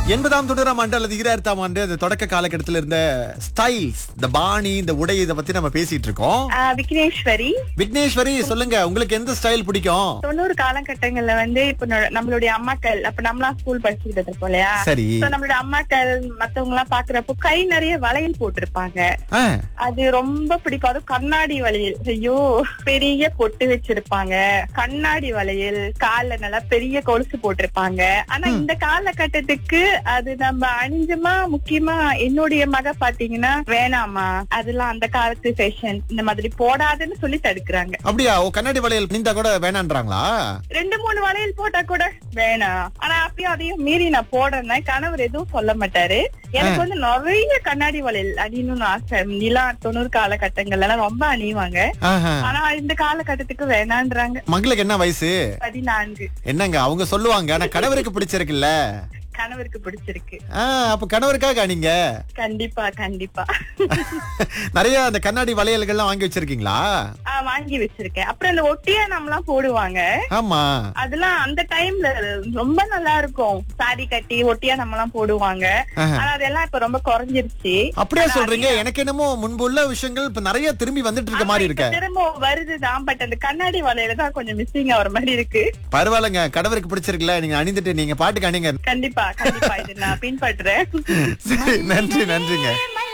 எண்பதாம் தொண்ணூறாம் ஆண்டு அல்லது ஈராயிரத்தாம் ஆண்டு அந்த தொடக்க காலகட்டத்தில் இருந்த ஸ்டைல்ஸ் இந்த பாணி இந்த உடை இதை பத்தி நம்ம பேசிட்டு இருக்கோம் ஆ, விக்னேஸ்வரி விக்னேஸ்வரி சொல்லுங்க உங்களுக்கு எந்த ஸ்டைல் பிடிக்கும் தொண்ணூறு காலகட்டங்கள்ல வந்து இப்ப நொ- நம்மளுடைய அம்மாக்கள் அப்ப நம்மளாம் ஸ்கூல் படிச்சுக்கிட்டு இருப்போம் இல்லையா சரி So, நம்மளுடைய அம்மாக்கள் மத்தவங்க எல்லாம் பாக்குறப்போ கை நிறைய வளையல் போட்டிருப்பாங்க ஆ, அது ரொம்ப பிடிக்கும் அதுவும் கண்ணாடி வளையல் ஐயோ பெரிய பொட்டு வச்சிருப்பாங்க கண்ணாடி வளையல் கால்ல நல்லா பெரிய கொலுசு போட்டிருப்பாங்க ஆனா இந்த காலகட்டத்துக்கு அது நம்ம அணிஞ்சமா முக்கியமா என்னுடைய மக பாத்தீங்கன்னா வேணாமா அதெல்லாம் அந்த காலத்து ஃபேஷன் இந்த மாதிரி போடாதுன்னு சொல்லி தடுக்கிறாங்க அப்படியா ஓ கண்ணாடி வளையல் நீந்தா கூட வேணான்றாங்களா ரெண்டு மூணு வளையல் போட்டா கூட வேணாம் ஆனா அப்பயும் அதையும் மீறி நான் போடுறேன் கணவர் எதுவும் சொல்ல மாட்டாரு எனக்கு வந்து நிறைய கண்ணாடி வளையல் அணியணும்னு ஆசை நிலா தொண்ணூறு காலகட்டங்கள்ல எல்லாம் ரொம்ப அணிவாங்க ஆஹா. ஆனா இந்த காலகட்டத்துக்கு வேணான்றாங்க மகளுக்கு என்ன வயசு பதினான்கு என்னங்க அவங்க சொல்லுவாங்க ஆனா கணவருக்கு பிடிச்சிருக்குல்ல கணவருக்கு பிடிச்சிருக்கு ஆ, அப்ப கணவருக்காக நீங்க கண்டிப்பா கண்டிப்பா நிறைய அந்த கண்ணாடி வளையல்கள்லாம் வாங்கி வச்சிருக்கீங்களா ஆ, வாங்கி வச்சிருக்கேன் அப்புறம் இந்த ஒட்டியானம் எல்லாம் போடுவாங்க ஆமா அதெல்லாம் அந்த டைம்ல ரொம்ப நல்லா இருக்கும் சாரி கட்டி ஒட்டியானம் எல்லாம் போடுவாங்க ஆஹா. ஆனா அதெல்லாம் இப்ப ரொம்ப குறைஞ்சிருச்சு அப்படியா சொல்றீங்க எனக்கு என்னமோ முன்பு உள்ள விஷயங்கள் இப்ப நிறைய திரும்பி வந்துட்டு இருக்க மாதிரி ஆமா, இருக்க இப்ப திரும்ப வருதுதான் பட் அந்த கண்ணாடி வலையில தான் கொஞ்சம் மிஸ்ஸிங் ஆகிற மாதிரி இருக்கு பரவாயில்லைங்க கணவருக்கு பிடிச்சிருக்குல்ல நீங்க அணிந்துட்டு நீங்க பாட்டுக்கு அணிங்க கண்டிப்பா கண்டிப்பா இது நான் பின்பற்றுறேன் சரி நன்றி நன்றிங்க